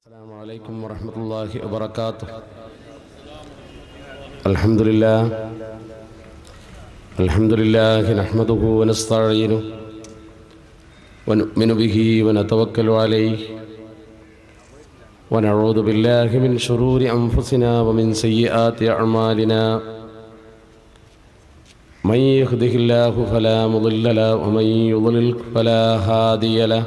السلام عليكم ورحمة الله وبركاته الحمد لله الحمد لله نحمده ونستعينه ونؤمن به ونتوكل عليه ونعوذ بالله من شرور أنفسنا ومن سيئات أعمالنا من يهده الله فلا مضل له ومن يضلل فلا هادي له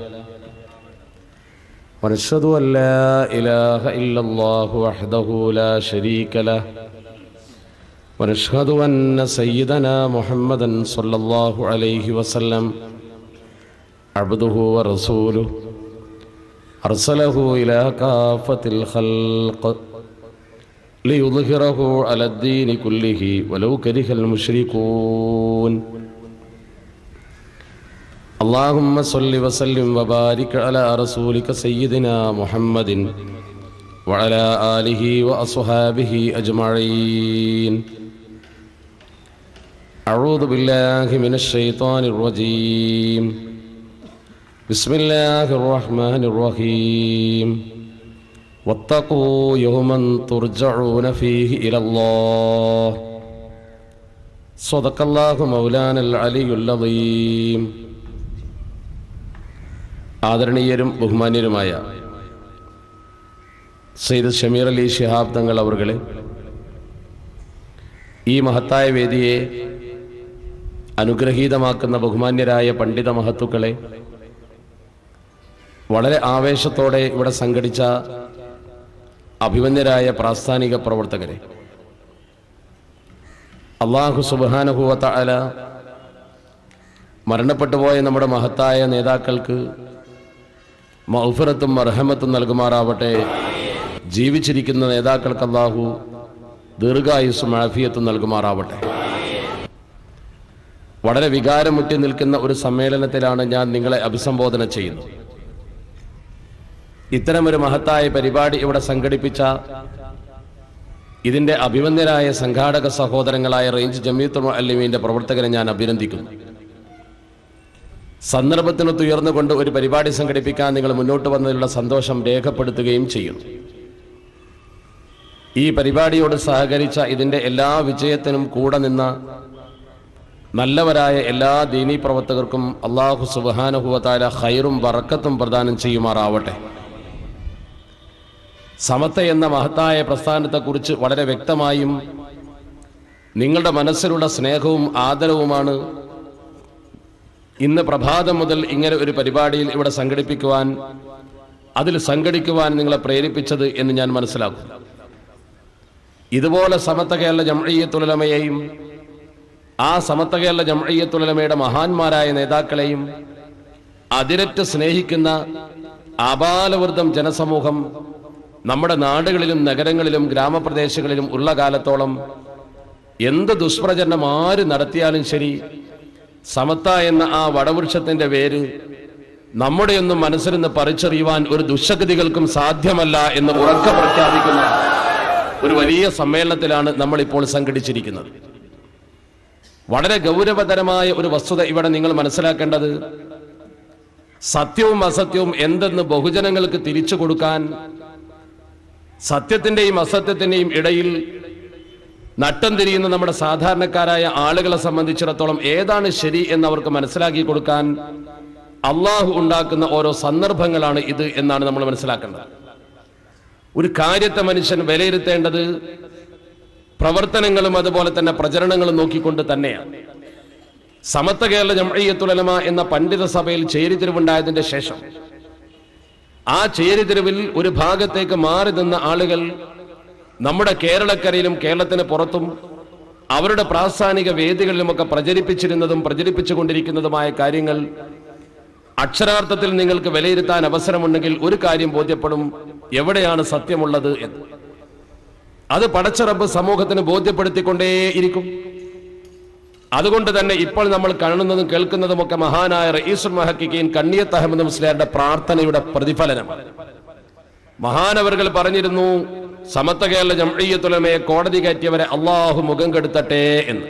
ونشهد أن لا إله إلا الله وحده لا شريك له ونشهد أن سيدنا محمدا صلى الله عليه وسلم عبده ورسوله أرسله إلى كافة الخلق ليظهره على الدين كله ولو كره المشركون اللهم صل وسلم وبارك على رسولك سيدنا محمد وعلى آله وأصحابه أجمعين أعوذ بالله من الشيطان الرجيم بسم الله الرحمن الرحيم واتقوا يوما ترجعون فيه إلى الله صدق الله مولانا العلي العظيم ആദരണീയരും ബഹുമാന്യരുമായ സെയ്ദ് ഷമീർ അലി ഷിഹാബ് തങ്ങൾ അവർകളെ ഈ മഹത്തായ വേദിയെ അനുഗ്രഹീതമാക്കുന്ന ബഹുമാന്യരായ പണ്ഡിത മഹത്തുക്കളെ വളരെ ആവേശത്തോടെ ഇവിടെ സംഘടിച്ച അഭിമന്യരായ പ്രാസ്ഥാനിക പ്രവർത്തകരെ അള്ളാഹു സുബാനുഭൂവത്ത അല മരണപ്പെട്ടുപോയ നമ്മുടെ മഹത്തായ നേതാക്കൾക്ക് മൗഫറത്തും അർഹമത്തും നൽകുമാറാവട്ടെ ജീവിച്ചിരിക്കുന്ന നേതാക്കൾക്ക് അള്ളാഹു ദീർഘായുസ്സും ആഫിയത്തും നൽകുമാറാവട്ടെ വളരെ വികാരമുറ്റി നിൽക്കുന്ന ഒരു സമ്മേളനത്തിലാണ് ഞാൻ നിങ്ങളെ അഭിസംബോധന ചെയ്യുന്നത് ഇത്തരമൊരു മഹത്തായ പരിപാടി ഇവിടെ സംഘടിപ്പിച്ച ഇതിന്റെ അഭിമന്യരായ സംഘാടക സഹോദരങ്ങളായ റേഞ്ച് ജമീത്തുൽ അല്ലിമീന്റെ പ്രവർത്തകരെ ഞാൻ അഭിനന്ദിക്കുന്നു സന്ദർഭത്തിനൊത്ത് ഉയർന്നുകൊണ്ട് ഒരു പരിപാടി സംഘടിപ്പിക്കാൻ നിങ്ങൾ മുന്നോട്ട് വന്നതിലുള്ള സന്തോഷം രേഖപ്പെടുത്തുകയും ചെയ്യുന്നു ഈ പരിപാടിയോട് സഹകരിച്ച ഇതിന്റെ എല്ലാ വിജയത്തിനും കൂടെ നിന്ന നല്ലവരായ എല്ലാ ദീനീ പ്രവർത്തകർക്കും അള്ളാഹു സുബാനുഹുവത്തായ ഹൈറും വറക്കത്തും പ്രദാനം ചെയ്യുമാറാവട്ടെ സമത്ത എന്ന മഹത്തായ പ്രസ്ഥാനത്തെക്കുറിച്ച് വളരെ വ്യക്തമായും നിങ്ങളുടെ മനസ്സിലുള്ള സ്നേഹവും ആദരവുമാണ് ഇന്ന് പ്രഭാതം മുതൽ ഇങ്ങനെ ഒരു പരിപാടിയിൽ ഇവിടെ സംഘടിപ്പിക്കുവാൻ അതിൽ സംഘടിക്കുവാൻ നിങ്ങളെ പ്രേരിപ്പിച്ചത് എന്ന് ഞാൻ മനസ്സിലാക്കും ഇതുപോലെ സമത്ത കേരള ജംഅയ്യത്തുലമയെയും ആ സമത്ത കേരള ജംഅയ്യത്തുലമയുടെ മഹാന്മാരായ നേതാക്കളെയും അതിരറ്റ് സ്നേഹിക്കുന്ന ആപാലവൃദ്ധം ജനസമൂഹം നമ്മുടെ നാടുകളിലും നഗരങ്ങളിലും ഗ്രാമപ്രദേശങ്ങളിലും ഉള്ള കാലത്തോളം എന്ത് ദുഷ്പ്രചരണം ആര് നടത്തിയാലും ശരി സമത്ത എന്ന ആ വടവൃക്ഷത്തിന്റെ വേര് നമ്മുടെയൊന്നും മനസ്സിൽ നിന്ന് പറിച്ചെറിയുവാൻ ഒരു ദുശഗതികൾക്കും സാധ്യമല്ല എന്ന് ഉറക്ക പ്രഖ്യാപിക്കുന്ന ഒരു വലിയ സമ്മേളനത്തിലാണ് നമ്മൾ ഇപ്പോൾ സംഘടിച്ചിരിക്കുന്നത് വളരെ ഗൗരവതരമായ ഒരു വസ്തുത ഇവിടെ നിങ്ങൾ മനസ്സിലാക്കേണ്ടത് സത്യവും അസത്യവും എന്തെന്ന് ബഹുജനങ്ങൾക്ക് തിരിച്ചു കൊടുക്കാൻ സത്യത്തിന്റെയും അസത്യത്തിന്റെയും ഇടയിൽ നട്ടം തിരിയുന്ന നമ്മുടെ സാധാരണക്കാരായ ആളുകളെ സംബന്ധിച്ചിടത്തോളം ഏതാണ് ശരി എന്ന് അവർക്ക് മനസ്സിലാക്കി കൊടുക്കാൻ അള്ളാഹു ഉണ്ടാക്കുന്ന ഓരോ സന്ദർഭങ്ങളാണ് ഇത് എന്നാണ് നമ്മൾ മനസ്സിലാക്കേണ്ടത് ഒരു കാര്യത്തെ മനുഷ്യൻ വിലയിരുത്തേണ്ടത് പ്രവർത്തനങ്ങളും അതുപോലെ തന്നെ പ്രചരണങ്ങളും നോക്കിക്കൊണ്ട് തന്നെയാണ് സമത്വ കേരള ജംഅയ്യത്തുലമ എന്ന പണ്ഡിത സഭയിൽ ചേരിതിരിവുണ്ടായതിന്റെ ശേഷം ആ ചേരിതിരിവിൽ ഒരു ഭാഗത്തേക്ക് മാറി നിന്ന ആളുകൾ നമ്മുടെ കേരളക്കരയിലും കേരളത്തിന് പുറത്തും അവരുടെ പ്രാസ്ഥാനിക വേദികളിലുമൊക്കെ പ്രചരിപ്പിച്ചിരുന്നതും പ്രചരിപ്പിച്ചുകൊണ്ടിരിക്കുന്നതുമായ കാര്യങ്ങൾ അക്ഷരാർത്ഥത്തിൽ നിങ്ങൾക്ക് വിലയിരുത്താൻ അവസരമുണ്ടെങ്കിൽ ഒരു കാര്യം ബോധ്യപ്പെടും എവിടെയാണ് സത്യമുള്ളത് എന്ന് അത് പടച്ചറബ് സമൂഹത്തിന് ബോധ്യപ്പെടുത്തിക്കൊണ്ടേയിരിക്കും അതുകൊണ്ട് തന്നെ ഇപ്പോൾ നമ്മൾ കാണുന്നതും കേൾക്കുന്നതുമൊക്കെ മഹാനായ റയീസുൽ മഹക്കിക്കീൻ കണ്ണിയത്ത് അഹമ്മദ് മുസ്ലിയാരുടെ പ്രാർത്ഥനയുടെ പ്രതിഫലനം മഹാനവറുകൾ പറഞ്ഞിരുന്നു സമത്വ കേരള ജംഅയ്യത്തുലമയെ കോടതി കയറ്റിയവരെ അള്ളാഹു മുഖം കെടുത്തട്ടെ എന്ന്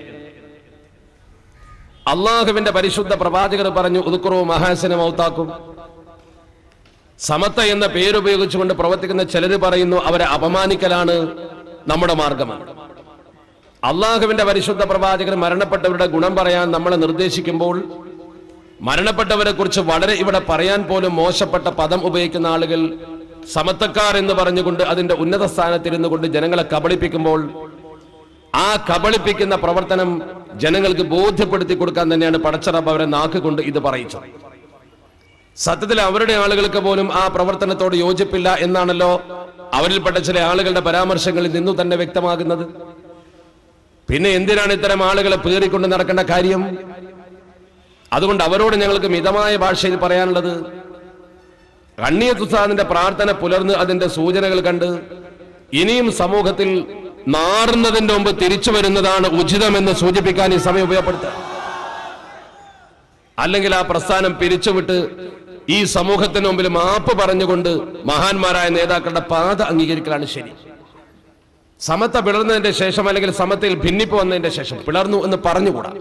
അള്ളാഹുവിന്റെ പരിശുദ്ധ പ്രവാചകർ പറഞ്ഞു ഉതുക്കുറു മഹാസന മൗത്താക്കും സമത്ത എന്ന പേരുപയോഗിച്ചുകൊണ്ട് പ്രവർത്തിക്കുന്ന ചിലര് പറയുന്നു അവരെ അപമാനിക്കലാണ് നമ്മുടെ മാർഗം അള്ളാഹുവിന്റെ പരിശുദ്ധ പ്രവാചകൻ മരണപ്പെട്ടവരുടെ ഗുണം പറയാൻ നമ്മളെ നിർദ്ദേശിക്കുമ്പോൾ മരണപ്പെട്ടവരെ കുറിച്ച് വളരെ ഇവിടെ പറയാൻ പോലും മോശപ്പെട്ട പദം ഉപയോഗിക്കുന്ന ആളുകൾ സമത്തക്കാർ എന്ന് പറഞ്ഞുകൊണ്ട് അതിന്റെ ഉന്നത സ്ഥാനത്തിരുന്നു കൊണ്ട് ജനങ്ങളെ കബളിപ്പിക്കുമ്പോൾ ആ കബളിപ്പിക്കുന്ന പ്രവർത്തനം ജനങ്ങൾക്ക് ബോധ്യപ്പെടുത്തി കൊടുക്കാൻ തന്നെയാണ് പടച്ചറബ് അവരെ നാക്കുകൊണ്ട് ഇത് പറയിച്ചത് സത്യത്തിൽ അവരുടെ ആളുകൾക്ക് പോലും ആ പ്രവർത്തനത്തോട് യോജിപ്പില്ല എന്നാണല്ലോ അവരിൽപ്പെട്ട ചില ആളുകളുടെ പരാമർശങ്ങളിൽ നിന്നു തന്നെ വ്യക്തമാകുന്നത് പിന്നെ എന്തിനാണ് ഇത്തരം ആളുകളെ പേറിക്കൊണ്ട് നടക്കേണ്ട കാര്യം അതുകൊണ്ട് അവരോട് ഞങ്ങൾക്ക് മിതമായ ഭാഷയിൽ പറയാനുള്ളത് കണ്ണിയത്തുസാദിന്റെ പ്രാർത്ഥന പുലർന്ന് അതിന്റെ സൂചനകൾ കണ്ട് ഇനിയും സമൂഹത്തിൽ നാറുന്നതിന്റെ മുമ്പ് തിരിച്ചു വരുന്നതാണ് ഉചിതമെന്ന് സൂചിപ്പിക്കാൻ ഈ സമയം ഉപയോഗപ്പെടുത്തുക അല്ലെങ്കിൽ ആ പ്രസ്ഥാനം പിരിച്ചുവിട്ട് ഈ സമൂഹത്തിന് മുമ്പിൽ മാപ്പ് പറഞ്ഞുകൊണ്ട് മഹാന്മാരായ നേതാക്കളുടെ പാത അംഗീകരിക്കലാണ് ശരി സമത്ത പിളർന്നതിന്റെ ശേഷം അല്ലെങ്കിൽ സമത്തയിൽ ഭിന്നിപ്പ് വന്നതിന്റെ ശേഷം പിളർന്നു എന്ന് പറഞ്ഞുകൂടാ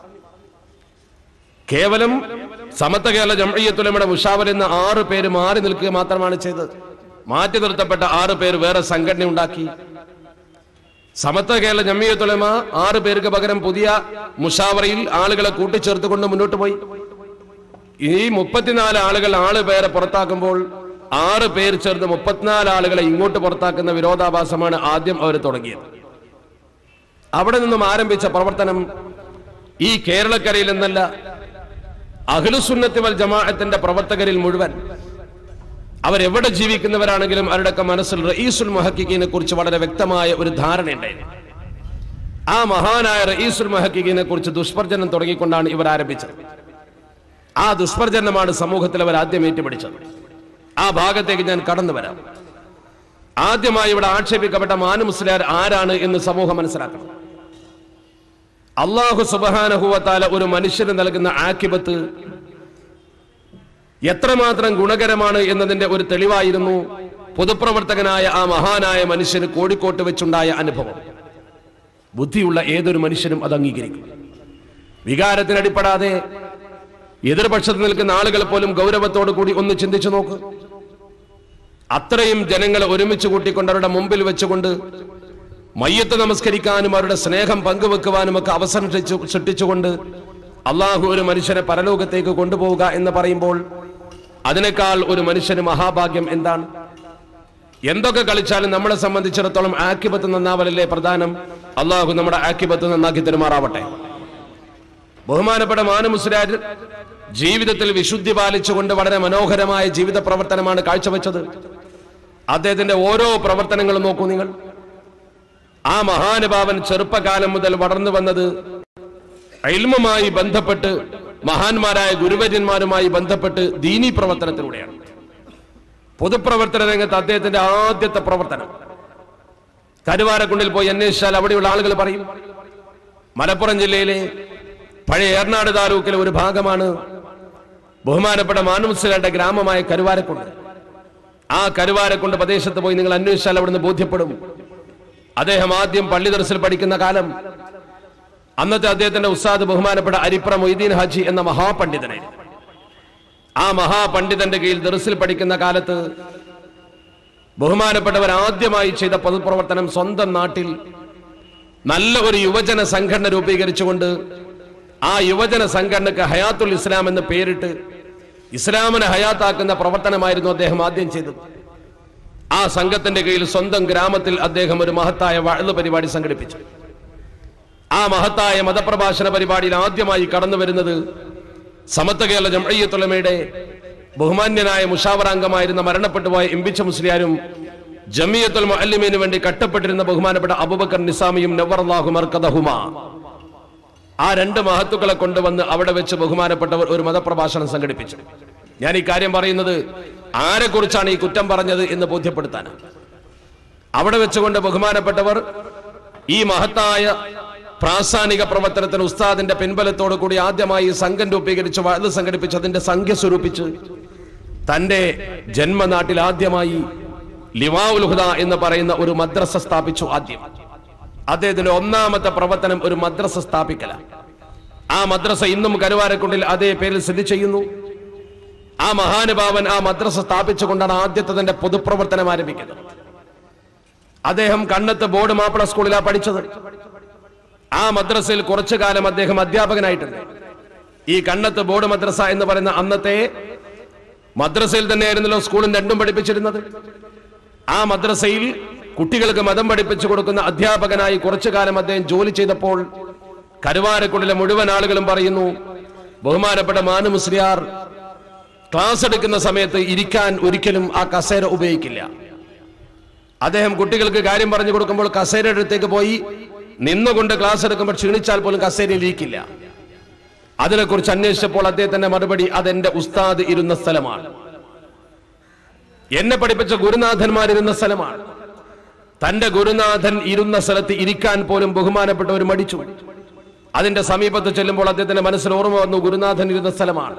കേവലം സമത്ത കേരള ജംഇയ്യത്തുലമയുടെ മുഷാവർ എന്ന ആറ് പേര് മാറി നിൽക്കുക മാത്രമാണ് ചെയ്തത് മാറ്റി നിർത്തപ്പെട്ട ആറ് പേര് വേറെ സംഘടന ഉണ്ടാക്കി സമത്വ കേരള ജമ്മിയത്തുലമ ആറ് പേർക്ക് പകരം പുതിയ മുഷാവറയിൽ ആളുകളെ കൂട്ടിച്ചേർത്തുകൊണ്ട് മുന്നോട്ട് പോയി ഈ മുപ്പത്തിനാല് ആളുകൾ ആള് പേരെ പുറത്താക്കുമ്പോൾ ആറ് പേര് ചേർന്ന് മുപ്പത്തിനാല് ആളുകളെ ഇങ്ങോട്ട് പുറത്താക്കുന്ന വിരോധാഭാസമാണ് ആദ്യം അവർ തുടങ്ങിയത് അവിടെ നിന്നും ആരംഭിച്ച പ്രവർത്തനം ഈ കേരളക്കരയിൽ നിന്നല്ല അഖിലുസുന്നത്തി വൽ ജമാഅത്തിന്റെ പ്രവർത്തകരിൽ മുഴുവൻ അവരെവിടെ ജീവിക്കുന്നവരാണെങ്കിലും അവരുടെയൊക്കെ മനസ്സിൽ റഈസുൽ മഹക്കിനെ കുറിച്ച് വളരെ വ്യക്തമായ ഒരു ധാരണയുണ്ടായിരുന്നു ആ മഹാനായ റഈസുൽ മഹക്കിനെ കുറിച്ച് ദുഷ്പ്രചരണം തുടങ്ങിക്കൊണ്ടാണ് ഇവർ ആരംഭിച്ചത് ആ ദുഷ്പ്രചരണമാണ് സമൂഹത്തിൽ അവർ ആദ്യം ഏറ്റുപിടിച്ചത് ആ ഭാഗത്തേക്ക് ഞാൻ കടന്നു വരാം ആദ്യമായി ഇവിടെ ആക്ഷേപിക്കപ്പെട്ട മാനു മുസ്ലിയാർ ആരാണ് എന്ന് സമൂഹം മനസ്സിലാക്കണം അള്ളാഹു സുബാനഹുവത്താല ഒരു മനുഷ്യന് നൽകുന്ന ആക്കിബത്ത് എത്രമാത്രം ഗുണകരമാണ് എന്നതിന്റെ ഒരു തെളിവായിരുന്നു പൊതുപ്രവർത്തകനായ ആ മഹാനായ മനുഷ്യന് കോഴിക്കോട്ട് വെച്ചുണ്ടായ അനുഭവം ബുദ്ധിയുള്ള ഏതൊരു മനുഷ്യനും അത് അംഗീകരിക്കും വികാരത്തിനടിപ്പെടാതെ എതിർപക്ഷത്ത് നിൽക്കുന്ന ആളുകൾ പോലും ഗൗരവത്തോടു കൂടി ഒന്ന് ചിന്തിച്ചു നോക്ക് അത്രയും ജനങ്ങളെ ഒരുമിച്ച് കൂട്ടിക്കൊണ്ട് അവരുടെ മുമ്പിൽ വെച്ചുകൊണ്ട് മയ്യത്ത് നമസ്കരിക്കാനും അവരുടെ സ്നേഹം പങ്കുവെക്കുവാനും ഒക്കെ അവസരം സൃഷ്ടിച്ചു- സൃഷ്ടിച്ചുകൊണ്ട് അള്ളാഹു ഒരു മനുഷ്യനെ പരലോകത്തേക്ക് കൊണ്ടുപോവുക എന്ന് പറയുമ്പോൾ അതിനേക്കാൾ ഒരു മനുഷ്യന് മഹാഭാഗ്യം എന്താണ് എന്തൊക്കെ കളിച്ചാലും നമ്മളെ സംബന്ധിച്ചിടത്തോളം ആക്കിബത്ത് നന്നാവലല്ലേ പ്രധാനം അള്ളാഹു നമ്മുടെ ആക്കിബത്ത് നന്നാക്കി തെരുമാറാവട്ടെ ബഹുമാനപ്പെട്ട മാനമുസ്രാജ് ജീവിതത്തിൽ വിശുദ്ധി പാലിച്ചുകൊണ്ട് വളരെ മനോഹരമായ ജീവിത പ്രവർത്തനമാണ് കാഴ്ചവെച്ചത് അദ്ദേഹത്തിന്റെ ഓരോ പ്രവർത്തനങ്ങളും നോക്കൂ നിങ്ങൾ ആ മഹാനുഭാവൻ ചെറുപ്പകാലം മുതൽ വളർന്നു വന്നത് ഇൽമുമായി ബന്ധപ്പെട്ട് മഹാന്മാരായ ഗുരുവര്യന്മാരുമായി ബന്ധപ്പെട്ട് ദീനി പ്രവർത്തനത്തിലൂടെയാണ് പൊതുപ്രവർത്തന രംഗത്ത് അദ്ദേഹത്തിന്റെ ആദ്യത്തെ പ്രവർത്തനം കരുവാരക്കുണ്ടിൽ പോയി അന്വേഷിച്ചാൽ അവിടെയുള്ള ആളുകൾ പറയും മലപ്പുറം ജില്ലയിലെ പഴയ ഏർനാട് താലൂക്കിലെ ഒരു ഭാഗമാണ് ബഹുമാനപ്പെട്ട മാനുമുസ്ലിയുടെ ഗ്രാമമായ കരുവാരക്കുണ്ട് ആ കരുവാരക്കുണ്ട് പ്രദേശത്ത് പോയി നിങ്ങൾ അന്വേഷിച്ചാൽ അവിടുന്ന് ബോധ്യപ്പെടും അദ്ദേഹം ആദ്യം പള്ളി ദർസിൽ പഠിക്കുന്ന കാലം അന്നത്തെ അദ്ദേഹത്തിന്റെ ഉസ്താദ് ബഹുമാനപ്പെട്ട അരിപ്ര മൊയ്തീൻ ഹാജി എന്ന മഹാപണ്ഡിതനെ ആ മഹാപണ്ഡിതന്റെ കീഴിൽ ദർസിൽ പഠിക്കുന്ന കാലത്ത് ബഹുമാനപ്പെട്ടവർ ആദ്യമായി ചെയ്ത പൊതുപ്രവർത്തനം സ്വന്തം നാട്ടിൽ നല്ല ഒരു യുവജന സംഘടന രൂപീകരിച്ചുകൊണ്ട് ആ യുവജന സംഘടനക്ക് ഹയാത്തുൽ ഇസ്ലാം എന്ന് പേരിട്ട് ഇസ്ലാമിനെ ഹയാത്താക്കുന്ന പ്രവർത്തനമായിരുന്നു അദ്ദേഹം ആദ്യം ചെയ്തത് ആ സംഘത്തിന്റെ കീഴിൽ സ്വന്തം ഗ്രാമത്തിൽ അദ്ദേഹം ഒരു മഹത്തായ വഴുതു പരിപാടി സംഘടിപ്പിച്ചു ആ മഹത്തായ മതപ്രഭാഷണ പരിപാടിയിൽ ആദ്യമായി കടന്നു വരുന്നത് സമത്വ കേരള ജംഅയ്യത്തുലമയുടെ ബഹുമാന്യനായ മുഷാവറാംഗമായിരുന്ന മരണപ്പെട്ടുപോയ ഇമ്പിച്ച മുസ്ലിയാരും ജമിയത്തുൽ മുഅല്ലിമിന് വേണ്ടി കട്ടപ്പെട്ടിരുന്ന ബഹുമാനപ്പെട്ട അബൂബക്കർ നിസാമിയും നവറല്ലാഹു മർക്കദഹുമാ ആ രണ്ട് മഹത്തുക്കളെ കൊണ്ടുവന്ന് അവിടെ വെച്ച് ബഹുമാനപ്പെട്ടവർ ഒരു മതപ്രഭാഷണം സംഘടിപ്പിച്ചു ഞാൻ ഈ കാര്യം പറയുന്നത് ആരെക്കുറിച്ചാണ് ഈ കുറ്റം പറഞ്ഞത് എന്ന് ബോധ്യപ്പെടുത്താനാണ് അവിടെ വെച്ചുകൊണ്ട് ബഹുമാനപ്പെട്ടവർ ഈ മഹത്തായ പ്രാസാനിക പ്രവർത്തനത്തിന് ഉസ്താദിന്റെ പിൻബലത്തോടു കൂടി ആദ്യമായി സംഘം രൂപീകരിച്ച് വഴുത് സംഘടിപ്പിച്ച് അതിന്റെ സംഖ്യ സ്വരൂപിച്ച് തന്റെ ജന്മനാട്ടിൽ ആദ്യമായി ലിവാഉൽ ഹുദ എന്ന് പറയുന്ന ഒരു മദ്രസ സ്ഥാപിച്ചു ആദ്യം അദ്ദേഹത്തിന്റെ ഒന്നാമത്തെ പ്രവർത്തനം ഒരു മദ്രസ സ്ഥാപിക്കല ആ മദ്രസ ഇന്നും കരുവാരക്കുണ്ടിൽ അതേ പേരിൽ സ്ഥിതി ചെയ്യുന്നു ആ മഹാനുഭാവൻ ആ മദ്രസ സ്ഥാപിച്ചുകൊണ്ടാണ് ആദ്യത്തെ തന്റെ പൊതുപ്രവർത്തനം ആരംഭിക്കുന്നത് അദ്ദേഹം കണ്ണത്ത് ബോർഡ് മാപ്പിള സ്കൂളിലാണ് പഠിച്ചത് ആ മദ്രസയിൽ കുറച്ചു കാലം അദ്ദേഹം അധ്യാപകനായിട്ടുണ്ട് ഈ കണ്ണത്ത് ബോർഡ് മദ്രസ എന്ന് പറയുന്ന അന്നത്തെ മദ്രസയിൽ തന്നെയായിരുന്നല്ലോ സ്കൂളും രണ്ടും പഠിപ്പിച്ചിരുന്നത് ആ മദ്രസയിൽ കുട്ടികൾക്ക് മതം പഠിപ്പിച്ചു കൊടുക്കുന്ന അധ്യാപകനായി കുറച്ചു കാലം അദ്ദേഹം ജോലി ചെയ്തപ്പോൾ കരുവാരക്കുള്ളിലെ മുഴുവൻ ആളുകളും പറയുന്നു ബഹുമാനപ്പെട്ട മാനു മുസ്ലിയാർ ക്ലാസ് എടുക്കുന്ന സമയത്ത് ഇരിക്കാൻ ഒരിക്കലും ആ കസേര ഉപയോഗിക്കില്ല അദ്ദേഹം കുട്ടികൾക്ക് കാര്യം പറഞ്ഞു കൊടുക്കുമ്പോൾ കസേരയുടെ അടുത്തേക്ക് പോയി നിന്നുകൊണ്ട് ക്ലാസ് എടുക്കുമ്പോൾ ക്ഷീണിച്ചാൽ പോലും കസേരയിൽ ഇരിക്കില്ല അതിനെക്കുറിച്ച് അന്വേഷിച്ചപ്പോൾ അദ്ദേഹത്തിന്റെ മറുപടി അതെന്റെ ഉസ്താദ് ഇരുന്ന സ്ഥലമാണ് എന്നെ പഠിപ്പിച്ച ഗുരുനാഥന്മാരിരുന്ന സ്ഥലമാണ് തന്റെ ഗുരുനാഥൻ ഇരുന്ന സ്ഥലത്ത് ഇരിക്കാൻ പോലും ബഹുമാനപ്പെട്ടവർ മടിച്ചു അതിന്റെ സമീപത്ത് ചെല്ലുമ്പോൾ അദ്ദേഹത്തിന്റെ മനസ്സിൽ ഓർമ്മ വന്നു ഗുരുനാഥൻ ഇരുന്ന സ്ഥലമാണ്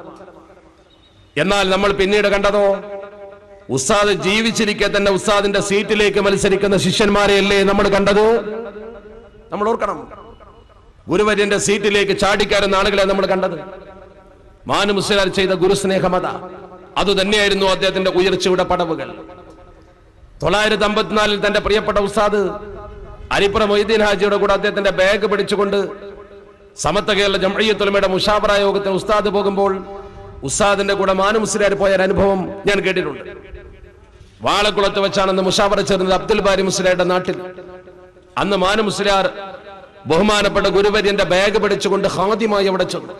എന്നാൽ നമ്മൾ പിന്നീട് കണ്ടതോ ഉസ്താദ് ജീവിച്ചിരിക്കെ തന്നെ ഉസ്താദിന്റെ സീറ്റിലേക്ക് മത്സരിക്കുന്ന ശിഷ്യന്മാരെയല്ലേ നമ്മൾ കണ്ടത് നമ്മൾ ഓർക്കണം ഗുരുവര്യന്റെ സീറ്റിലേക്ക് ചാടിക്കാരുന്ന ആളുകളെ നമ്മൾ കണ്ടത് മാനു മുസ്ലിയാർ ചെയ്ത ഗുരുസ്നേഹമത അത് തന്നെയായിരുന്നു അദ്ദേഹത്തിന്റെ ഉയർച്ചയുടെ പടവുകൾ തൊള്ളായിരത്തി അമ്പത്തിനാലിൽ തന്റെ പ്രിയപ്പെട്ട ഉസ്താദ് അരിപ്പുറ മൊയ്തീൻ ഹാജിയുടെ കൂടെ അദ്ദേഹത്തിന്റെ ബാഗ് പിടിച്ചുകൊണ്ട് സമത്ത കേരള ജംഅയ്യത്തുലമയുടെ മുഷാബറ യോഗത്തിന് ഉസ്താദ് പോകുമ്പോൾ ഉസ്താദിന്റെ കൂടെ മാനു മുസ്ലിയാർ പോയ ഒരു അനുഭവം ഞാൻ കേട്ടിട്ടുണ്ട് വാളക്കുളത്ത് വെച്ചാണെന്ന് മുഷാബറ ചേർന്നത് അബ്ദുൽ ബാരി മുസ്ലിയാരുടെ നാട്ടിൽ അന്ന് മാനു മുസ്ലിയാർ ബഹുമാനപ്പെട്ട ഗുരുവര്യന്റെ ബാഗ് പിടിച്ചുകൊണ്ട് ഹാദ്യമായി അവിടെ ചെന്നു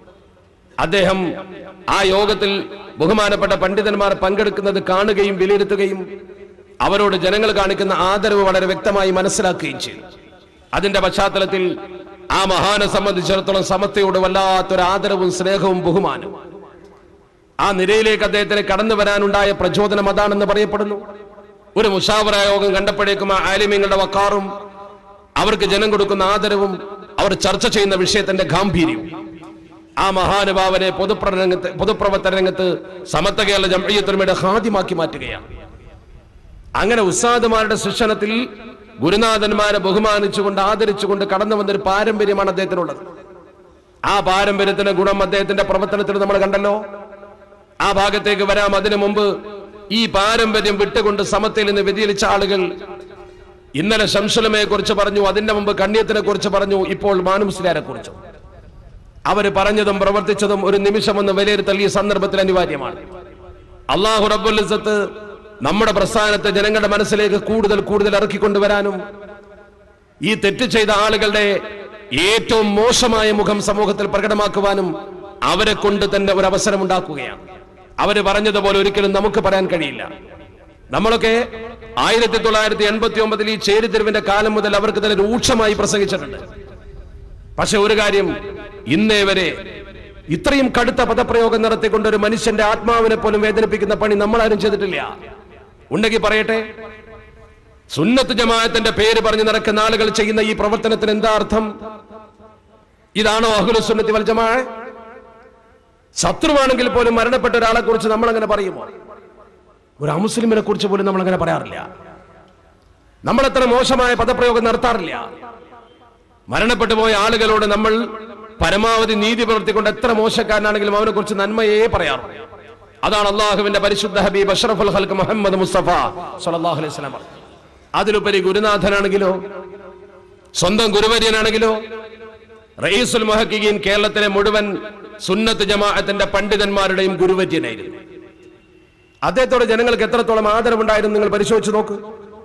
അദ്ദേഹം ആ യോഗത്തിൽ ബഹുമാനപ്പെട്ട പണ്ഡിതന്മാർ പങ്കെടുക്കുന്നത് കാണുകയും വിലയിരുത്തുകയും അവരോട് ജനങ്ങൾ കാണിക്കുന്ന ആദരവ് വളരെ വ്യക്തമായി മനസ്സിലാക്കുകയും ചെയ്തു അതിന്റെ പശ്ചാത്തലത്തിൽ ആ മഹാനെ സംബന്ധിച്ചിടത്തോളം സമത്വയോട് വല്ലാത്തൊരു ആദരവും സ്നേഹവും ബഹുമാനവും ആ നിരയിലേക്ക് അദ്ദേഹത്തിന് കടന്നു വരാനുണ്ടായ പ്രചോദനം അതാണെന്ന് പറയപ്പെടുന്നു ഒരു മുഷാവറ യോഗം കണ്ടപ്പോഴേക്കും ആ ആലിമ്യങ്ങളുടെ വക്കാറും അവർക്ക് ജനം കൊടുക്കുന്ന ആദരവും അവർ ചർച്ച ചെയ്യുന്ന വിഷയത്തിന്റെ ഗാംഭീര്യവും ആ മഹാനുഭാവനെ പൊതുപ്രരംഗത്ത് പൊതുപ്രവർത്തന രംഗത്ത് സമത്വ കേരള ജംഅയ്യത്തുലമയുടെ ഹാദ്യമാക്കി മാറ്റുകയാണ് അങ്ങനെ ഉസ്താദുമാരുടെ ശിക്ഷണത്തിൽ ഗുരുനാഥന്മാരെ ബഹുമാനിച്ചുകൊണ്ട് ആദരിച്ചുകൊണ്ട് കടന്നു വന്നൊരു പാരമ്പര്യമാണ് അദ്ദേഹത്തിനുള്ളത് ആ പാരമ്പര്യത്തിന്റെ ഗുണം അദ്ദേഹത്തിന്റെ പ്രവർത്തനത്തിൽ നമ്മൾ കണ്ടല്ലോ ആ ഭാഗത്തേക്ക് വരാം അതിനു മുമ്പ് ഈ പാരമ്പര്യം വിട്ടുകൊണ്ട് സമത്തയിൽ നിന്ന് വ്യതിചലിച്ച ആളുകൾ ഇന്നലെ ശംസുലമയെ കുറിച്ച് പറഞ്ഞു അതിന്റെ മുമ്പ് കണ്യത്തിനെ കുറിച്ച് പറഞ്ഞു ഇപ്പോൾ മാനുമുസ്ലിയാരെ കുറിച്ചു അവര് പറഞ്ഞതും പ്രവർത്തിച്ചതും ഒരു നിമിഷം ഒന്ന് വിലയിരുത്തൽ ഈ സന്ദർഭത്തിൽ അനിവാര്യമാണ് അള്ളാഹു റബ്ബുലിസത്ത് നമ്മുടെ പ്രസ്ഥാനത്തെ ജനങ്ങളുടെ മനസ്സിലേക്ക് കൂടുതൽ കൂടുതൽ ഇറക്കിക്കൊണ്ടുവരാനും ഈ തെറ്റ് ചെയ്ത ആളുകളുടെ ഏറ്റവും മോശമായ മുഖം സമൂഹത്തിൽ പ്രകടമാക്കുവാനും അവരെ കൊണ്ട് തന്നെ ഒരു അവസരം ഉണ്ടാക്കുകയാണ് അവര് പറഞ്ഞതുപോലെ ഒരിക്കലും നമുക്ക് പറയാൻ കഴിയില്ല നമ്മളൊക്കെ ആയിരത്തി തൊള്ളായിരത്തി എൺപത്തി ഒമ്പതിൽ ഈ ചേരിതിരിവിന്റെ കാലം മുതൽ അവർക്ക് തന്നെ രൂക്ഷമായി പ്രസംഗിച്ചിട്ടുണ്ട് പക്ഷെ ഒരു കാര്യം ഇന്നേ വരെ ഇത്രയും കടുത്ത പദപ്രയോഗം നടത്തിക്കൊണ്ട് ഒരു മനുഷ്യന്റെ ആത്മാവിനെ പോലും വേദനിപ്പിക്കുന്ന പണി നമ്മളാരും ചെയ്തിട്ടില്ല ഉണ്ടെങ്കിൽ പറയട്ടെ സുന്നത്ത് ജമാഅത്തിന്റെ പേര് പറഞ്ഞു നടക്കുന്ന ആളുകൾ ചെയ്യുന്ന ഈ പ്രവർത്തനത്തിന് എന്താ അർത്ഥം ഇതാണോ അഹ്ലു സുന്നത്തി വൽ ജമാഅ ശത്രുവാണെങ്കിൽ പോലും മരണപ്പെട്ട ഒരാളെ കുറിച്ച് നമ്മൾ അങ്ങനെ പറയുമോ ഒരു അമുസ്ലിമിനെ കുറിച്ച് പോലും നമ്മൾ അങ്ങനെ പറയാറില്ല നമ്മൾ അത്ര മോശമായ പദപ്രയോഗം നടത്താറില്ല മരണപ്പെട്ടു പോയ ആളുകളോട് നമ്മൾ പരമാവധി നീതി പുലർത്തിക്കൊണ്ട് എത്ര മോശക്കാരനാണെങ്കിലും അവനെ കുറിച്ച് നന്മയെ പറയാറുള്ളൂ അതാണ് അള്ളാഹുവിന്റെ പരിശുദ്ധ ഹബീബ് അഷ്റഫുൽ ഹൽക്ക് മുഹമ്മദ് മുസ്തഫ സല്ലല്ലാഹു അലൈഹി വസല്ലം പറഞ്ഞത് അതിലുപരി ഗുരുനാഥനാണെങ്കിലോ സ്വന്തം ഗുരുവര്യനാണെങ്കിലോ റയീസുൽ മുഹക്കിൻ കേരളത്തിലെ മുഴുവൻ സുന്നത്ത് ജമാഅത്തിന്റെ പണ്ഡിതന്മാരുടെയും ഗുരുവര്യനായിരുന്നു അദ്ദേഹത്തോട് ജനങ്ങൾക്ക് എത്രത്തോളം ആദരവുണ്ടായിരുന്നു നിങ്ങൾ പരിശോധിച്ച് നോക്ക്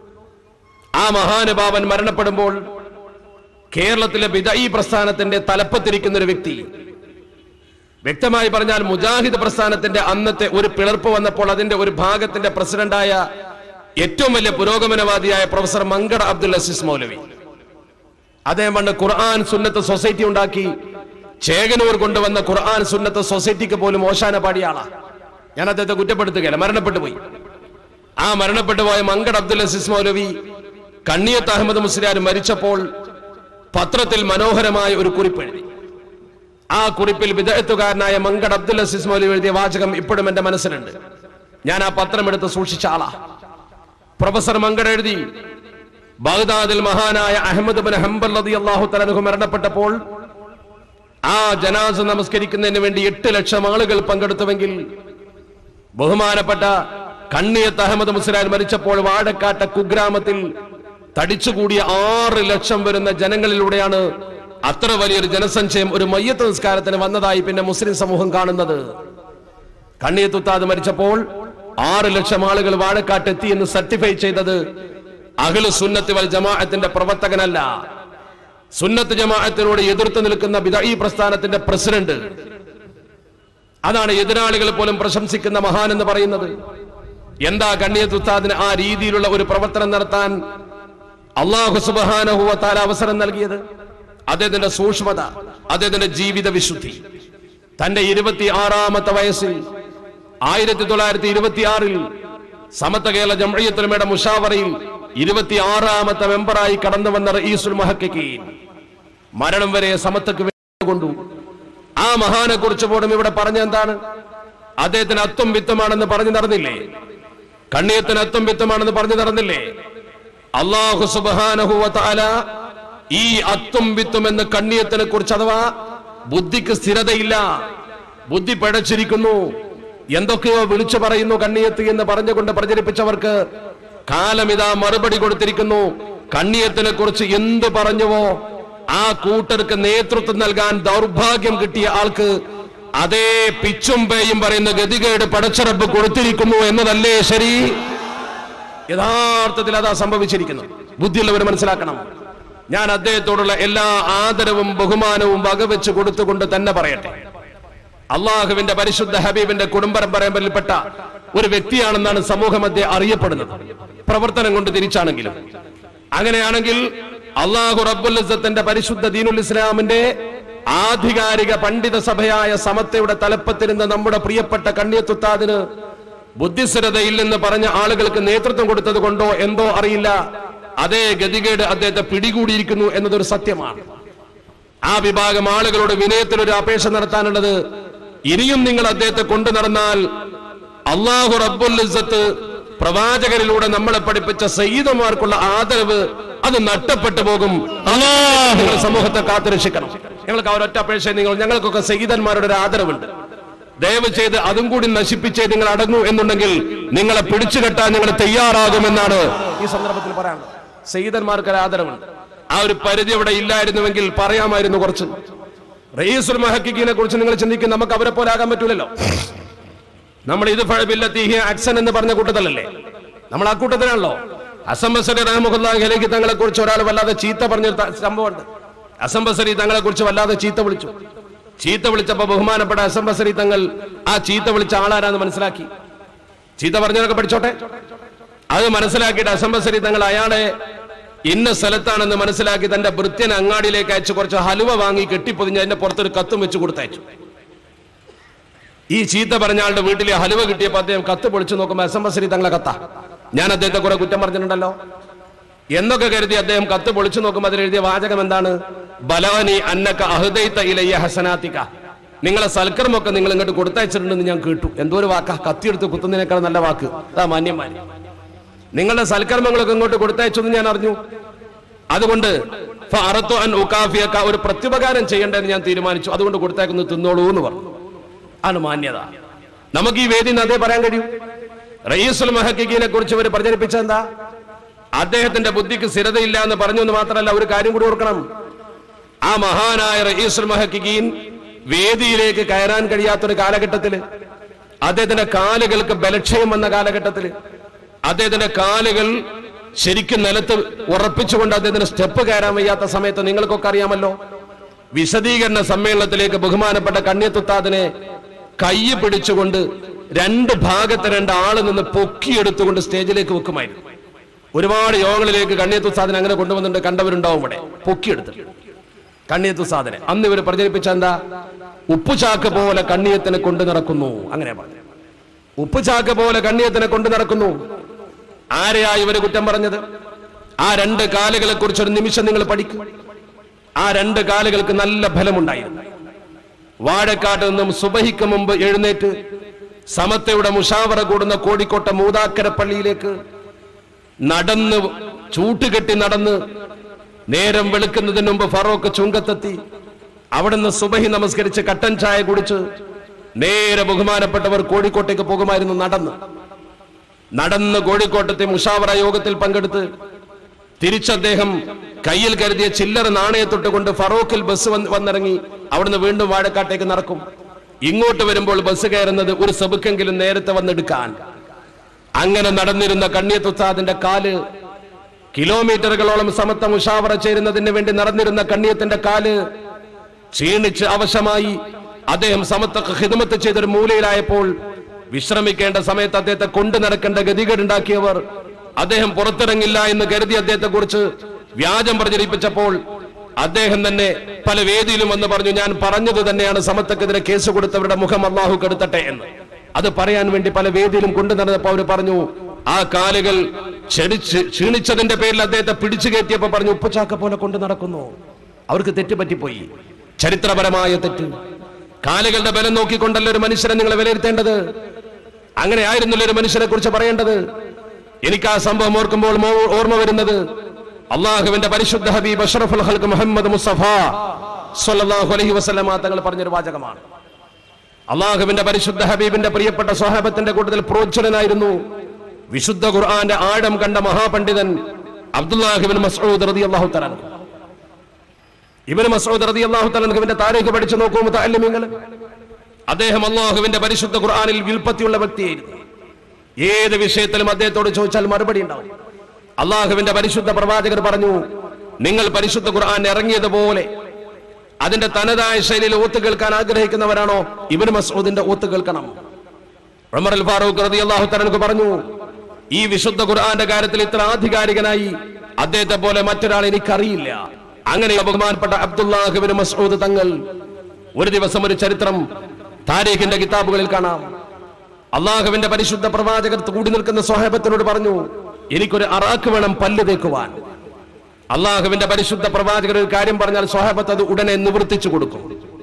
ആ മഹാനുഭാവൻ മരണപ്പെടുമ്പോൾ കേരളത്തിലെ വിദയി പ്രസ്ഥാനത്തിന്റെ തലപ്പത്തിരിക്കുന്ന ഒരു വ്യക്തി വ്യക്തമായി പറഞ്ഞാൽ മുജാഹിദ് പ്രസ്ഥാനത്തിന്റെ അന്നത്തെ ഒരു പിളർപ്പ് വന്നപ്പോൾ അതിന്റെ ഒരു ഭാഗത്തിന്റെ പ്രസിഡന്റായ ഏറ്റവും വലിയ പുരോഗമനവാദിയായ പ്രൊഫസർ മങ്കട അബ്ദുൽ അസീസ് മൗലവി അദ്ദേഹം പണ്ട് ഖുർആൻ സുന്നത്ത് സൊസൈറ്റി ഉണ്ടാക്കി ചേകനൂർ കൊണ്ടുവന്ന ഖുർആൻ സുന്നത്ത് സൊസൈറ്റിക്ക് പോലും ഓശാന പാടിയ ആളാ ഞാൻ അദ്ദേഹത്തെ കുറ്റപ്പെടുത്തുകയല്ല മരണപ്പെട്ടു പോയി ആ മരണപ്പെട്ടു പോയ മങ്കട അബ്ദുൽ അസീസ് മൗലവി കണ്ണിയത്ത് അഹമ്മദ് മുസ്ലിയാർ മരിച്ചപ്പോൾ പത്രത്തിൽ മനോഹരമായ ഒരു കുറിപ്പ് എഴുതി ആ കുറിപ്പിൽ വിദഗ്ധക്കാരനായ മങ്കട് അബ്ദുൽ അസീസ് മൗലവി എഴുതിയ വാചകം ഇപ്പോഴും എന്റെ മനസ്സിലുണ്ട് ഞാൻ ആ പത്രം എടുത്ത് സൂക്ഷിച്ച ആളാ പ്രൊഫസർ മങ്കട് എഴുതി ബഗ്ദാദിൽ മഹാനായ അഹമ്മദ് ബിൻ ഹംബൽ റതി അള്ളാഹു തലനുഹു മരണപ്പെട്ടപ്പോൾ ആ ജനാസ നമസ്കരിക്കുന്നതിന് വേണ്ടി എട്ട് ലക്ഷം ആളുകൾ പങ്കെടുത്തുവെങ്കിൽ ബഹുമാനപ്പെട്ട കണ്ണിയത്ത് അഹമ്മദ് മുസ്ലാൻ മരിച്ചപ്പോൾ വാഴക്കാട്ട കുഗ്രാമത്തിൽ തടിച്ചുകൂടിയ ആറ് ലക്ഷം വരുന്ന ജനങ്ങളിലൂടെയാണ് അത്ര വലിയൊരു ജനസഞ്ചയം ഒരു മയ്യത്ത് നിസ്കാരത്തിന് വന്നതായി പിന്നെ മുസ്ലിം സമൂഹം കാണുന്നത് കണ്ണിയത്തുത്താത് മരിച്ചപ്പോൾ ആറ് ലക്ഷം ആളുകൾ വാഴക്കാട്ട് എത്തി എന്ന് സർട്ടിഫൈ ചെയ്തത് അഖിലു സുന്നത്ത് വൽ ജമാഅത്തിന്റെ പ്രവർത്തകനല്ല സുന്നത്ത് ജമാഅത്തിനോട് എതിർത്ത് നിൽക്കുന്ന ബിദഈ പ്രസ്ഥാനത്തിന്റെ പ്രസിഡന്റ് അതാണ് എതിരാളികൾ പോലും പ്രശംസിക്കുന്ന മഹാൻ എന്ന് പറയുന്നത് എന്താ കണ്ണിയത്ത് ഉസ്താദിന് ആ രീതിയിലുള്ള ഒരു പ്രവർത്തനം നടത്താൻ അള്ളാഹു സുബാനഹുവത്താൽ അവസരം നൽകിയത് അദ്ദേഹത്തിന്റെ സൂക്ഷ്മത അദ്ദേഹത്തിന്റെ ജീവിത വിശുദ്ധി തന്റെ ഇരുപത്തി ആറാമത്തെ വയസ്സിൽ ആയിരത്തി തൊള്ളായിരത്തി ഇരുപത്തി ആറിൽ സമത്ത കേരള ജംഅയ്യത്തുലമയുടെ മുഷാവറയിൽ ഇരുപത്തി ആറാമത്തെ മെമ്പറായി കടന്നു വന്ന റഈസുൽ മുഹക്കിക്കീൻ മരണം വരെ സമത്തക്ക് വേണ്ടി കൊണ്ടു ആ മഹാനെ കുറിച്ച് പോലും ഇവിടെ പറഞ്ഞ എന്താണ് അദ്ദേഹത്തിന് അത്വം വിത്തമാണെന്ന് പറഞ്ഞു നടന്നില്ലേ കണ്ണിയത്തിന് അത്വം വിത്തമാണെന്ന് പറഞ്ഞു നടന്നില്ലേ അള്ളാഹു സുബാനഹുവ താല ഈ അത്വം വിത്തും എന്ന് കണ്ണിയത്തിനെ കുറിച്ച് അഥവാ ബുദ്ധിക്ക് സ്ഥിരതയില്ല ബുദ്ധി പിഴച്ചിരിക്കുന്നു എന്തൊക്കെയോ വിളിച്ചു പറയുന്നു കണ്ണിയത്ത് എന്ന് പറഞ്ഞുകൊണ്ട് പ്രചരിപ്പിച്ചവർക്ക് കാലം ഇതാ മറുപടി കൊടുത്തിരിക്കുന്നു കണ്ണിയത്തിനെ കുറിച്ച് എന്ത് പറഞ്ഞുവോ ആ കൂട്ടർക്ക് നേതൃത്വം നൽകാൻ ദൗർഭാഗ്യം കിട്ടിയ ആൾക്ക് അതേ പിച്ചും പേയും പറയുന്ന ഗതികേട് പടച്ചറപ്പ് കൊടുത്തിരിക്കുന്നു എന്നതല്ലേ ശരി യഥാർത്ഥത്തിൽ അതാ സംഭവിച്ചിരിക്കുന്നത് ബുദ്ധിയുള്ളവർ മനസ്സിലാക്കണം ഞാൻ അദ്ദേഹത്തോടുള്ള എല്ലാ ആദരവും ബഹുമാനവും വകവെച്ച് കൊടുത്തുകൊണ്ട് തന്നെ പറയട്ടെ അള്ളാഹുവിന്റെ പരിശുദ്ധ ഹബീബിന്റെ കുടുംബ പരമ്പരയിൽപ്പെട്ട ഒരു വ്യക്തിയാണെന്നാണ് സമൂഹമധ്യ അറിയപ്പെടുന്നത് പ്രവർത്തനം കൊണ്ട് തിരിച്ചാണെങ്കിലും അങ്ങനെയാണെങ്കിൽ അള്ളാഹു റബ്ബുൽ ഇസ്സത്തിന്റെ പരിശുദ്ധ ദീനുൽ ഇസ്ലാമിന്റെ ആധികാരിക പണ്ഡിത സഭയായ സമത്തയുടെ തലപ്പത്തിരുന്ന നമ്മുടെ പ്രിയപ്പെട്ട കണ്ണിയത്തുത്താദിന് ബുദ്ധിസ്ഥിരതയില്ലെന്ന് പറഞ്ഞ ആളുകൾക്ക് നേതൃത്വം കൊടുത്തത് കൊണ്ടോ എന്തോ അറിയില്ല അതേ ഗതികേട് അദ്ദേഹത്തെ പിടികൂടിയിരിക്കുന്നു എന്നതൊരു സത്യമാണ് ആ വിഭാഗം ആളുകളോട് വിനയത്തിൽ ഒരു അപേക്ഷ നടത്താനുള്ളത് ഇനിയും നിങ്ങൾ അദ്ദേഹത്തെ കൊണ്ടു നടന്നാൽ അള്ളാഹു റബ്ബുൽ ഇസ്സത്ത് പ്രവാചകരിലൂടെ നമ്മളെ പഠിപ്പിച്ച സയ്യിദന്മാർക്കുള്ള ആദരവ് അത് നഷ്ടപ്പെട്ടു പോകും നിങ്ങൾ സമൂഹത്തെ കാത്തുരക്ഷിക്കണം ഞങ്ങൾക്ക് ആ ഒരൊറ്റ അപേക്ഷ നിങ്ങൾ ഞങ്ങൾക്കൊക്കെ സയ്യിദന്മാരുടെ ഒരു ആദരവുണ്ട് ദയവ് ചെയ്ത് അതും കൂടി നശിപ്പിച്ചേ നിങ്ങൾ അടങ്ങൂ എന്നുണ്ടെങ്കിൽ നിങ്ങളെ പിടിച്ചു കെട്ടാൻ നിങ്ങൾ തയ്യാറാകുമെന്നാണ് ഈ സന്ദർഭത്തിൽ പറയാനുള്ളത് സയ്യിദന്മാർക്ക് ഒരു ആദരവുണ്ട് ആ ഒരു പരിധി അവിടെ ഇല്ലായിരുന്നുവെങ്കിൽ പറയാമായിരുന്നു കുറച്ച് റയീസുൽ മഹക്കിനെ കുറിച്ച് നിങ്ങൾ ചിന്തിക്കും നമുക്ക് അവരെ പോലെ ആകാൻ പറ്റൂലല്ലോ നമ്മൾ ഇത് ഫഴബില്ലത്തീഹി അക്സൻ എന്ന് പറഞ്ഞ കൂട്ടത്തിലല്ലേ നമ്മൾ ആ കൂട്ടത്തിലാണല്ലോ അസംബസരി റഹമുല്ലാഹിലേക്ക് തങ്ങളെ കുറിച്ച് ഒരാൾ വല്ലാതെ ചീത്ത പറഞ്ഞൊരു ത- സംഭവമുണ്ട് അസംബസരി തങ്ങളെ കുറിച്ച് വല്ലാതെ ചീത്ത വിളിച്ചു ചീത്ത വിളിച്ചപ്പോ ബഹുമാനപ്പെട്ട അസംബസരി തങ്ങൾ ആ ചീത്ത വിളിച്ച ആളാരാന്ന് മനസ്സിലാക്കി ചീത്ത പറഞ്ഞതൊക്കെ പഠിച്ചോട്ടെ അത് മനസ്സിലാക്കിയിട്ട് അസംബസരി തങ്ങൾ അയാളെ ഇന്ന സ്ഥലത്താണെന്ന് മനസ്സിലാക്കി തന്റെ ഭൃത്യൻ അങ്ങാടിയിലേക്ക് അയച്ച് കുറച്ച് ഹലുവ വാങ്ങി കെട്ടിപ്പൊതിഞ്ഞ് അതിന്റെ പുറത്തൊരു കത്തും വെച്ച് കൊടുത്തയച്ചു ഈ ചീത്ത പറഞ്ഞ ആളുടെ വീട്ടിലെ ഹലുവ കിട്ടിയപ്പോൾ അദ്ദേഹം കത്ത് പൊളിച്ചു നോക്കുമ്പോൾ അസംബസരി തങ്ങളെ കത്ത ഞാൻ അദ്ദേഹത്തെ കുറെ കുറ്റം പറഞ്ഞിട്ടുണ്ടല്ലോ എന്നൊക്കെ കരുതി അദ്ദേഹം കത്ത് പൊളിച്ചു നോക്കുമ്പോൾ അതിൽ എഴുതിയ വാചകം എന്താണ് ബലാനി അന്നക്ക അഹുദൈത്ത ഇലയ്യ ഹസനാത്തിക്ക നിങ്ങളെ സൽക്കർമ്മൊക്കെ നിങ്ങൾ ഇങ്ങോട്ട് കൊടുത്തയച്ചിട്ടുണ്ടെന്ന് ഞാൻ കേട്ടു എന്തോ ഒരു വാക്കാ കത്തിയെടുത്ത് കുത്തുന്നതിനേക്കാൾ നല്ല വാക്ക് അതാ മാന്യമാന്യം നിങ്ങളുടെ സൽക്കർമ്മങ്ങളൊക്കെ ഇങ്ങോട്ട് കൊടുത്തയച്ചു എന്ന് ഞാൻ അറിഞ്ഞു അതുകൊണ്ട് ഫഅറത്തു അൻ ഉകാഫിയക ഒരു പ്രത്യുപകാരം ചെയ്യേണ്ടതെന്ന് ഞാൻ തീരുമാനിച്ചു അതുകൊണ്ട് കൊടുത്തേക്കുന്നു തിന്നോളൂ എന്ന് പറഞ്ഞു ആണ് മാന്യത നമുക്ക് ഈ വേദി അതേ പറയാൻ കഴിയും റയീസുൽ മഹക്കിനെ കുറിച്ച് ഇവർ പ്രചരിപ്പിച്ച എന്താ അദ്ദേഹത്തിന്റെ ബുദ്ധിക്ക് സ്ഥിരതയില്ല എന്ന് പറഞ്ഞു എന്ന് മാത്രമല്ല ഒരു കാര്യം കൂടി ഓർക്കണം ആ മഹാനായ റയീസുൽ മഹക്കിൻ വേദിയിലേക്ക് കയറാൻ കഴിയാത്തൊരു കാലഘട്ടത്തില് അദ്ദേഹത്തിന്റെ കാലുകൾക്ക് ബലക്ഷയം വന്ന കാലഘട്ടത്തില് അദ്ദേഹത്തിന്റെ കാലുകൾ ശരിക്കും നിലത്ത് ഉറപ്പിച്ചുകൊണ്ട് അദ്ദേഹത്തിന് സ്റ്റെപ്പ് കയറാൻ വയ്യാത്ത സമയത്ത് നിങ്ങൾക്കൊക്കെ അറിയാമല്ലോ വിശദീകരണ സമ്മേളനത്തിലേക്ക് ബഹുമാനപ്പെട്ട കണ്യത്തുത്താദിനെ കൈ പിടിച്ചുകൊണ്ട് രണ്ട് ഭാഗത്ത് രണ്ട് ആള് നിന്ന് പൊക്കിയെടുത്തുകൊണ്ട് സ്റ്റേജിലേക്ക് വെക്കുമായിരുന്നു ഒരുപാട് യോഗങ്ങളിലേക്ക് കണ്യത്തുത്താദിനെ അങ്ങനെ കൊണ്ടുവന്നിട്ട് കണ്ടവരുണ്ടാവും ഇവിടെ പൊക്കിയെടുത്ത് കണ്ണിയത്തുസാദനെ അന്ന് ഇവർ പ്രചരിപ്പിച്ച എന്താ ഉപ്പുചാക്ക് പോലെ കണ്ണിയത്തിനെ കൊണ്ടു നടക്കുന്നു അങ്ങനെ പറഞ്ഞു ഉപ്പുചാക്ക് പോലെ കണ്ണിയത്തിനെ കൊണ്ടു നടക്കുന്നു ആരെയാ ഇവര് കുറ്റം പറഞ്ഞത് ആ രണ്ട് കാലുകളെ കുറിച്ച് ഒരു നിമിഷം നിങ്ങൾ പഠിക്കും ആ രണ്ട് കാലുകൾക്ക് നല്ല ഫലമുണ്ടായിരുന്നു വാഴക്കാട്ട് നിന്നും സുബഹിക്ക് മുമ്പ് എഴുന്നേറ്റ് സമത്തയുടെ മുഷാവറ കൂടുന്ന കോഴിക്കോട്ടെ മൂതാക്കര പള്ളിയിലേക്ക് നടന്ന് ചൂട്ടുകെട്ടി നടന്ന് നേരം വെളുക്കുന്നതിന് മുമ്പ് ഫറോക്ക് ചുങ്കത്തെത്തി അവിടുന്ന് സുബഹി നമസ്കരിച്ച് കട്ടൻ ചായ കുടിച്ച് നേരെ ബഹുമാനപ്പെട്ടവർ കോഴിക്കോട്ടേക്ക് പോകുമായിരുന്നു നടന്ന് നടന്ന് കോഴിക്കോട്ടത്തെ മുഷാവറ യോഗത്തിൽ പങ്കെടുത്ത് തിരിച്ചദ്ദേഹം കയ്യിൽ കരുതിയ ചില്ലറ നാണയത്തൊട്ട് കൊണ്ട് ഫറോക്കിൽ ബസ് വന്ന് വന്നിറങ്ങി അവിടുന്ന് വീണ്ടും വാഴക്കാട്ടേക്ക് നടക്കും ഇങ്ങോട്ട് വരുമ്പോൾ ബസ് കയറുന്നത് ഒരു സബുക്കെങ്കിലും നേരത്തെ വന്നെടുക്കാൻ അങ്ങനെ നടന്നിരുന്ന കണ്ണിയത്തുസ്താദിന്റെ കാല് കിലോമീറ്ററുകളോളം സമത്വ മുഷാവറ ചേരുന്നതിന് വേണ്ടി നടന്നിരുന്ന കണ്ണിയത്തിന്റെ കാല് ക്ഷീണിച്ച് അവശമായി അദ്ദേഹം സമത്വ ഹിദമത്ത് ചെയ്തൊരു മൂലയിലായപ്പോൾ വിശ്രമിക്കേണ്ട സമയത്ത് അദ്ദേഹത്തെ കൊണ്ടു നടക്കേണ്ട ഗതികേടുണ്ടാക്കിയവർ അദ്ദേഹം പുറത്തിറങ്ങില്ല എന്ന് കരുതി അദ്ദേഹത്തെ കുറിച്ച് വ്യാജം പ്രചരിപ്പിച്ചപ്പോൾ അദ്ദേഹം തന്നെ പല വേദിയിലും വന്ന് പറഞ്ഞു ഞാൻ പറഞ്ഞത് തന്നെയാണ് സമത്വക്കെതിരെ കേസ് കൊടുത്തവരുടെ മുഖം അള്ളാഹു കെടുത്തട്ടെ എന്ന് അത് പറയാൻ വേണ്ടി പല വേദിയിലും കൊണ്ടു നടന്നപ്പോൾ അവർ പറഞ്ഞു ആ കാലുകൾ ക്ഷണിച്ച് ക്ഷീണിച്ചതിന്റെ പേരിൽ അദ്ദേഹത്തെ പിടിച്ചു കയറ്റിയപ്പോ പറഞ്ഞു ഉപ്പച്ചാക്ക പോലെ കൊണ്ടു നടക്കുന്നു അവർക്ക് തെറ്റുപറ്റിപ്പോയി ചരിത്രപരമായ തെറ്റ് കാലുകളുടെ ബലം നോക്കിക്കൊണ്ടല്ല ഒരു മനുഷ്യനെ നിങ്ങൾ വിലയിരുത്തേണ്ടത് അങ്ങനെ ആയിരുന്നില്ല ഒരു മനുഷ്യനെ കുറിച്ച് പറയേണ്ടത് എനിക്ക് ആ സംഭവം ഓർക്കുമ്പോൾ മോ- ഓർമ്മ വരുന്നത് അള്ളാഹുവിന്റെ പരിശുദ്ധ ഹബീബ് അഷ്റഫുൽ ഹൽക്ക് മുഹമ്മദ് മുസ്തഫ സ്വല്ലല്ലാഹു അലൈഹി വസല്ലമ തങ്ങൾ പറഞ്ഞൊരു വാചകമാണ് അള്ളാഹുവിന്റെ പരിശുദ്ധ ഹബീബിന്റെ പ്രിയപ്പെട്ട സ്വഹാബത്തിന്റെ കൂട്ടത്തിൽ പ്രോജ്വലനായിരുന്നു വിശുദ്ധ ഖുർആന്റെ ആഴം കണ്ട മഹാപണ്ഡിതൻ അബ്ദുല്ലാഹിബിൻ മസ്ഊദ് റളിയല്ലാഹു തആല അൻഹു. ഇബ്നു മസ്ഊദ് റളിയല്ലാഹു തആല അൻഹുവിന്റെ താരീഖ് പഠിച്ചു നോക്കൂ മുതഅല്ലിമീങ്ങൾ അദ്ദേഹം അള്ളാഹുവിന്റെ പരിശുദ്ധ ഖുർആനിൽ വിൽപ്പത്തിയുള്ള വ്യക്തിയായിരുന്നു ഏത് വിഷയത്തിലും അദ്ദേഹത്തോട് ചോദിച്ചാൽ മറുപടി ഉണ്ടാവും അള്ളാഹുവിന്റെ പരിശുദ്ധ പ്രവാചകർ പറഞ്ഞു നിങ്ങൾ പരിശുദ്ധ ഖുർആൻ ഇറങ്ങിയതുപോലെ അതിന്റെ തനതായ ശൈലിയിൽ ഓത്ത് കേൾക്കാൻ ആഗ്രഹിക്കുന്നവരാണോ ഇബ്നു മസ്ഊദിന്റെ ഓത്ത് കേൾക്കണം ഉമർ അൽ ഫാറൂഖ് റളിയല്ലാഹു തആല പറഞ്ഞു ഈ വിശുദ്ധ ഖുർആന്റെ കാര്യത്തിൽ ഇത്ര ആധികാരികനായി അദ്ദേഹത്തെ പോലെ മറ്റൊരാൾ എനിക്കറിയില്ല അങ്ങനെ ബഹുമാനപ്പെട്ട അബ്ദുല്ലാഹിബിൻ മസ്ഊദ് തങ്ങൾ ഒരു ദിവസം ഒരു ചരിത്രം താരീഖിന്റെ കിതാബുകളിൽ കാണാം അള്ളാഹുവിന്റെ പരിശുദ്ധ പ്രവാചകർ കൂടി നിൽക്കുന്ന സ്വഹേബത്തിനോട് പറഞ്ഞു എനിക്കൊരു അറാക്ക് വേണം പല്ല് തേക്കുവാൻ അള്ളാഹുവിന്റെ പരിശുദ്ധ പ്രവാചകർ ഒരു കാര്യം പറഞ്ഞാൽ സ്വഹേബത്ത് അത് ഉടനെ നിവർത്തിച്ചു കൊടുക്കും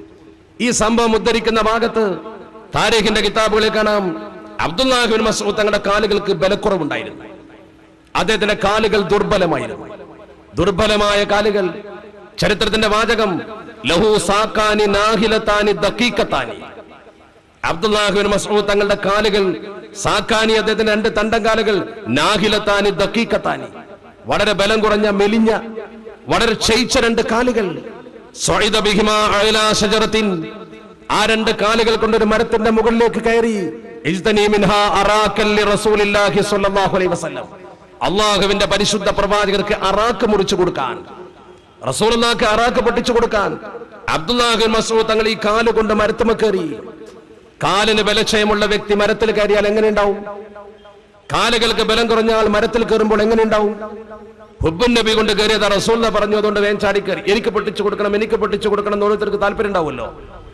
ഈ സംഭവം ഉദ്ധരിക്കുന്ന ഭാഗത്ത് താരീഖിന്റെ കിതാബുകളിൽ കാണാം അബ്ദുല്ലാഹിബിൻ മസൂദ് തങ്ങളുടെ കാലുകൾക്ക് ബലക്കുറവുണ്ടായിരുന്നു അദ്ദേഹത്തിന്റെ കാലുകൾ ദുർബലമായിരുന്നു ദുർബലമായ കാലുകൾ ചരിത്രത്തിന്റെ വാചകം ലഹു സാക്കാനി നാഹിലത്താനി ദക്കീക്കത്താനി അബ്ദുല്ലാഹിബിൻ മസൂദ് തങ്ങളുടെ കാലുകൾ സാക്കാനി അദ്ദേഹത്തിന്റെ രണ്ട് തണ്ടം കാലുകൾ നാഹിലത്താനി ദക്കീക്കത്താനി വളരെ ബലം കുറഞ്ഞ മെലിഞ്ഞ വളരെ ക്ഷയിച്ച രണ്ട് കാലുകൾ സ്വഇദ ബിഹിമാ അഅലാ ശജറത്തിൻ ആ രണ്ട് കാലുകൾ കൊണ്ട് ഒരു മരത്തിന്റെ മുകളിലേക്ക് കയറി ഇജ്തനി മിൻഹാ അറാക്കൽ ലിറസൂലില്ലാഹി സ്വല്ലല്ലാഹു അലൈഹി വസല്ലം അള്ളാഹുവിന്റെ പരിശുദ്ധ പ്രവാചകർക്ക് അറാക്ക് മുറിച്ചു കൊടുക്കാൻ റസൂലുള്ളാഹിക്ക് അറാക്ക് പൊട്ടിച്ചു കൊടുക്കാൻ അബ്ദുല്ലാഹിബിൻ മസൂദ് തങ്ങൾ ഈ കാല് കൊണ്ട് മരത്തുമ കയറി കാലിന് ബലക്ഷയമുള്ള വ്യക്തി മരത്തിൽ കയറിയാൽ എങ്ങനെ ഉണ്ടാവും കാലുകൾക്ക് ബലം കുറഞ്ഞാൽ മരത്തിൽ കയറുമ്പോൾ എങ്ങനെ ഉണ്ടാവും ഹുബുൻ നബി കൊണ്ട് കയറിയത് റസൂലിനെ പറഞ്ഞു അതുകൊണ്ട് വേഗം ചാടിക്കയറി എനിക്ക് പൊട്ടിച്ചു കൊടുക്കണം എനിക്ക് പൊട്ടിച്ചു കൊടുക്കണം എന്ന് ഓരോരുത്തർക്ക് താല്പര്യം ഉണ്ടാവുമല്ലോ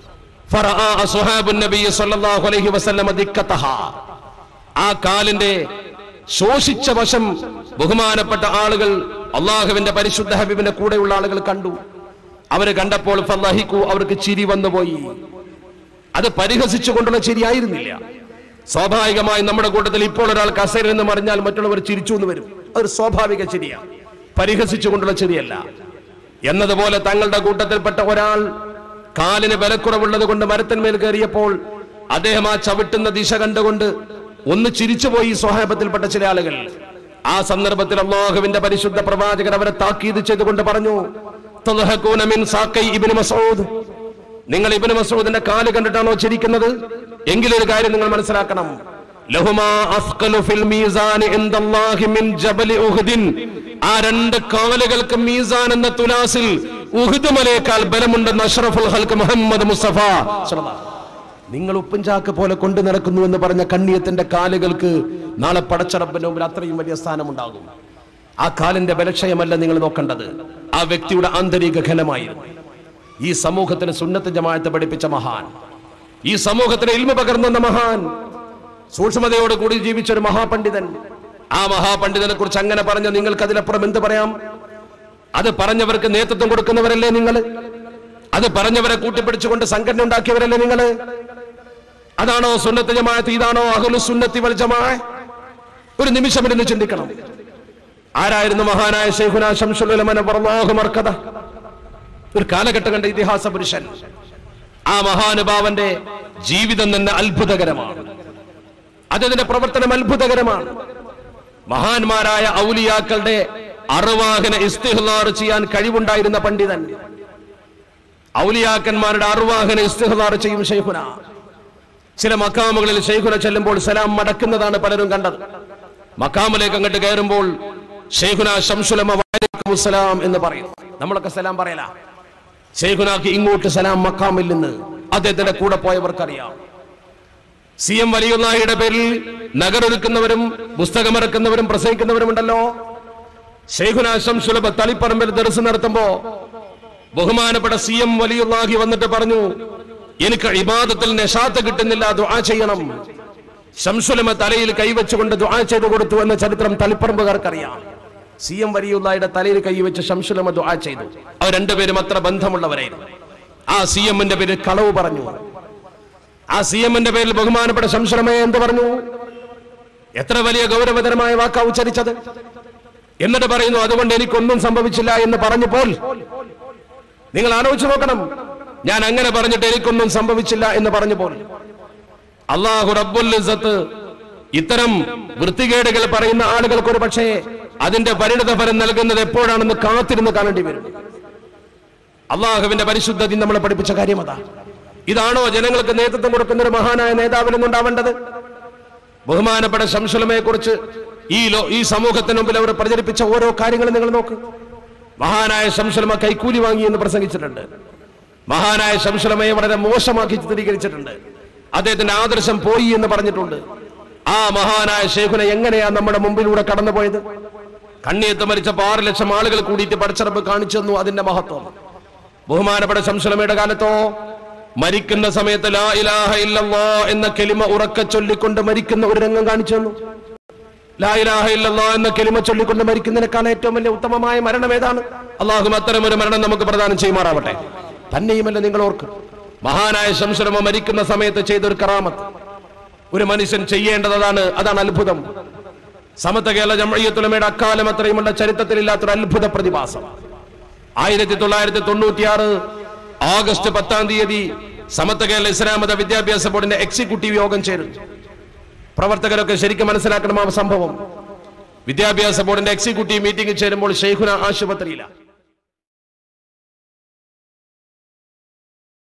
ഫറആ അസ്ഹാബുൻ നബി സ്വല്ലല്ലാഹു അലൈഹി വസല്ലമ ദിക്കത്തഹ. ആ കാലിന്റെ ശോഷിച്ച വശം ബഹുമാനപ്പെട്ട ആളുകൾ അള്ളാഹുവിന്റെ പരിശുദ്ധ ഹബീബിന്റെ കൂടെയുള്ള ആളുകൾ കണ്ടു അവര് കണ്ടപ്പോൾ ഫല്ലാഹിക്കു അവർക്ക് ചിരി വന്നുപോയി അത് പരിഹസിച്ചുകൊണ്ടുള്ള ചിരിയായിരുന്നില്ല സ്വാഭാവികമായി നമ്മുടെ കൂട്ടത്തിൽ ഇപ്പോൾ ഒരാൾ കസേര എന്ന് പറഞ്ഞാൽ മറ്റുള്ളവർ ചിരിച്ചു എന്ന് വരും അതൊരു സ്വാഭാവിക ചിരിയാണ് പരിഹസിച്ചുകൊണ്ടുള്ള ചിരിയല്ല എന്നതുപോലെ തങ്ങളുടെ കൂട്ടത്തിൽപ്പെട്ട ഒരാൾ കാലിന് ബലക്കുറവുള്ളത് കൊണ്ട് മരത്തിന്മേൽ കയറിയപ്പോൾ അദ്ദേഹം ആ ചവിട്ടുന്ന ദിശ കണ്ടുകൊണ്ട് ഒന്ന് ചിരിച്ചുപോയി സ്വഹാബത്തിൽപ്പെട്ട ചില ആളുകൾ ആ സന്ദർഭത്തിൽ അള്ളാഹുവിന്റെ പരിശുദ്ധ പ്രവാചകർ അവരെ താക്കീത് ചെയ്തുകൊണ്ട് പറഞ്ഞു "തദ്ഹഖൂന മിൻ സാഖൈ ഇബ്നു മസ്ഊദ് നിങ്ങൾ ഇബ്നു മസൂദിന്റെ കാല് കണ്ടിട്ടാണോ ചിരിക്കുന്നത് എങ്കിലൊരു കാര്യം നിങ്ങൾ മനസ്സിലാക്കണം ലഹുമാ അസ്ഖലു ഫിൽ മീസാനി ഇൻദല്ലാഹി മിൻ ജബലി ഉഹ്ദിൻ ആ രണ്ട് കാലുകൾക്ക് മീസാൻ എന്ന തുലാസിൽ ഉഹുദ് മലയേക്കാൾ ബലമുണ്ടെന്ന് അഷ്റഫുൽ ഹൽക്ക് മുഹമ്മദ് മുസ്തഫ സ്വല്ലല്ലാഹു നിങ്ങൾ ഉപ്പുംചാക്ക് പോലെ കൊണ്ടു നടക്കുന്നു എന്ന് പറഞ്ഞ കണ്ണിയത്തിന്റെ കാലുകൾക്ക് നാളെ പടച്ചറപ്പിന്റെ മുമ്പിൽ അത്രയും വലിയ സ്ഥാനമുണ്ടാകും ആ കാലിന്റെ ബലക്ഷയമല്ല നിങ്ങൾ നോക്കേണ്ടത് ആ വ്യക്തിയുടെ ആന്തരിക ഘനമായിരുന്നു ഈ സമൂഹത്തിന് സുന്നത്ത് ജമാഅത്ത് പഠിപ്പിച്ച മഹാൻ ഈ സമൂഹത്തിന് ഇൽമ പകർന്നെന്ന മഹാൻ സൂക്ഷ്മതയോട് കൂടി ജീവിച്ച ഒരു മഹാപണ്ഡിതൻ ആ മഹാപണ്ഡിതനെ കുറിച്ച് അങ്ങനെ പറഞ്ഞ നിങ്ങൾക്ക് അതിലപ്പുറം എന്ത് പറയാം അത് പറഞ്ഞവർക്ക് നേതൃത്വം കൊടുക്കുന്നവരല്ലേ നിങ്ങൾ അത് പറഞ്ഞവരെ കൂട്ടിപ്പിടിച്ചുകൊണ്ട് സംഘടന ഉണ്ടാക്കിയവരല്ലേ നിങ്ങൾ അതാണോ സുന്നത്ത് ജമാഅത്ത് ഇതാണോ അഹ്ലു സുന്നത്തി വൽ ജമാഅ ഒരു നിമിഷം ഇരുന്ന് ചിന്തിക്കണം ആരായിരുന്നു മഹാനായ ശൈഖുന ശംസുൽ ഉലമ നവറല്ലാഹു മർക്കദ ഒരു കാലഘട്ടം കണ്ട ഇതിഹാസ പുരുഷൻ ആ മഹാനുഭാവന്റെ ജീവിതം തന്നെ അത്ഭുതകരമാണ് അദ്ദേഹത്തിന്റെ പ്രവർത്തനം അത്ഭുതകരമാണ് മഹാന്മാരായ ഔലിയാക്കളുടെ അറുവാഹന ഇസ്തിഹ്ലാർ ചെയ്യാൻ കഴിവുണ്ടായിരുന്ന പണ്ഡിതൻ ഔലിയാക്കന്മാരുടെ അറുവാഹന ഇസ്തിഹ്ലാർ ചെയ്യും ഷെയ്ഖുന ചില മക്കാമുകളിൽ ഷെയ്ഖുന ചെല്ലുമ്പോൾ സലാം മടക്കുന്നതാണ് പലരും കണ്ടത് മക്കാമിലേക്ക് അങ്ങോട്ട് കയറുമ്പോൾ ഷെയ്ഖുന ശംസുലമ വഅലൈക്കും സലാം എന്ന് പറയും നമ്മളൊക്കെ സലാം പറയല ഷെയ്ഖുനാക്ക് ഇങ്ങോട്ട് സലാം മക്കാമിൽ നിന്ന് അദ്ദേഹത്തിന്റെ കൂടെ പോയവർക്കറിയാം സി എം വലിയുള്ളാഹിയുടെ പേരിൽ നഗരൊരുക്കുന്നവരും പുസ്തകമിറക്കുന്നവരും പ്രസംഗിക്കുന്നവരും ഉണ്ടല്ലോ ഷെയ്ഖുന ശംസുലഭ തളിപ്പറമ്പിൽ ദർസ് നടത്തുമ്പോ ബഹുമാനപ്പെട്ട സി എം വലിയുള്ളാഹി വന്നിട്ട് പറഞ്ഞു എനിക്ക് ഇബാദത്തിൽ നഷാത്ത് കിട്ടുന്നില്ല ദുആ ചെയ്യണം ശംസുലമ തലയിൽ കൈവച്ചുകൊണ്ട് ദുആ ചെയ്തു കൊടുത്തു എന്ന ചരിത്രം തളിപ്പറമ്പുകാർക്കറിയാം സി എം വലിയുള്ളാഹിയുടെ തലയിൽ കൈവച്ച് ശംസുലമ ദുആ ചെയ്തു അവർ രണ്ടുപേരും അത്ര ബന്ധമുള്ളവരായിരുന്നു ആ സി എമ്മിന്റെ പേരിൽ കളവ് പറഞ്ഞു ആ സി എമ്മിന്റെ പേരിൽ ബഹുമാനപ്പെട്ട ശംസുലമയെ എന്ത് പറഞ്ഞു എത്ര വലിയ ഗൗരവതരമായ വാക്കാ ഉച്ചരിച്ചത് എന്നിട്ട് പറയുന്നു അതുകൊണ്ട് എനിക്കൊന്നും സംഭവിച്ചില്ല എന്ന് പറഞ്ഞപ്പോൾ നിങ്ങൾ ആലോചിച്ച് നോക്കണം ഞാൻ അങ്ങനെ പറഞ്ഞിട്ട് എനിക്കൊന്നും സംഭവിച്ചില്ല എന്ന് പറഞ്ഞപ്പോൾ അള്ളാഹു റബ്ബുൽ ഇസ്സത്ത് ഇത്തരം വൃത്തികേടുകൾ പറയുന്ന ആളുകൾക്ക് ഒരു പക്ഷേ അതിന്റെ പരിണിത ഫലം നൽകുന്നത് എപ്പോഴാണെന്ന് കാത്തിരുന്ന് കാണേണ്ടി വരും അള്ളാഹുവിന്റെ പരിശുദ്ധതി നമ്മളെ പഠിപ്പിച്ച കാര്യം അതാ ഇതാണോ ജനങ്ങൾക്ക് നേതൃത്വം കൊടുക്കുന്ന ഒരു മഹാനായ നേതാവിൽ നിന്നുണ്ടാവേണ്ടത് ബഹുമാനപ്പെട്ട ശംസുലമയെ കുറിച്ച് ഈ ലോ ഈ സമൂഹത്തിന് മുമ്പിൽ അവർ പ്രചരിപ്പിച്ച ഓരോ കാര്യങ്ങളും നിങ്ങൾ നോക്ക് മഹാനായ ശംസുലമ കൈക്കൂലി വാങ്ങി എന്ന് പ്രസംഗിച്ചിട്ടുണ്ട് മഹാനായ ശംസുലമയെ വളരെ മോശമാക്കി ചിത്രീകരിച്ചിട്ടുണ്ട് അദ്ദേഹത്തിന്റെ ആദർശം പോയി എന്ന് പറഞ്ഞിട്ടുണ്ട് ആ മഹാനായ ഷേഖുനെ എങ്ങനെയാ നമ്മുടെ മുമ്പിലൂടെ കടന്നുപോയത് കണ്ണിയത്ത് മരിച്ചപ്പോ ആറ് ലക്ഷം ആളുകൾ കൂടിയിട്ട് പടച്ചറപ്പ് കാണിച്ചു തന്നു അതിന്റെ മഹത്വം ബഹുമാനപ്പെട്ട ശംസുലമയുടെ കാലത്തോ മരിക്കുന്ന സമയത്ത് ലാ ഇലാഹ ഇല്ലല്ലാ എന്ന കെലിമ ഉറക്ക ചൊല്ലിക്കൊണ്ട് മരിക്കുന്ന ഒരു രംഗം കാണിച്ചു തന്നു ലാ ഇലാഹ ഇല്ലല്ലാ എന്ന കെലിമ ചൊല്ലിക്കൊണ്ട് മരിക്കുന്നതിനേക്കാൾ ഏറ്റവും വലിയ ഉത്തമമായ മരണം ഏതാണ് അള്ളാഹു അത്തരം ഒരു മരണം നമുക്ക് പ്രദാനം ചെയ്യുമാറാവട്ടെ തന്നെയുമല്ല നിങ്ങൾ ഓർക്ക് മഹാനായ ശംസുലമ മരിക്കുന്ന സമയത്ത് ചെയ്തൊരു കറാമത്ത് ഒരു മനുഷ്യൻ ചെയ്യേണ്ടത് അതാണ് അതാണ് അത്ഭുതം സമത്ത കേരള ജമഴിയത്തുലമയുടെ അക്കാലം അത്രയുമുള്ള ചരിത്രത്തിലില്ലാത്തൊരു അത്ഭുത പ്രതിഭാസം ആയിരത്തി തൊള്ളായിരത്തി തൊണ്ണൂറ്റിയാറ് ഓഗസ്റ്റ് പത്താം തീയതി സമത്ത കേരള ഇസ്ലാം മത വിദ്യാഭ്യാസ ബോർഡിന്റെ എക്സിക്യൂട്ടീവ് യോഗം ചേരുന്നു പ്രവർത്തകരൊക്കെ ശരിക്കും മനസ്സിലാക്കണം ആ സംഭവം വിദ്യാഭ്യാസ ബോർഡിന്റെ എക്സിക്യൂട്ടീവ് മീറ്റിംഗ് ചേരുമ്പോൾ ഷെയ്ഖുന ആശുപത്രിയിലാണ്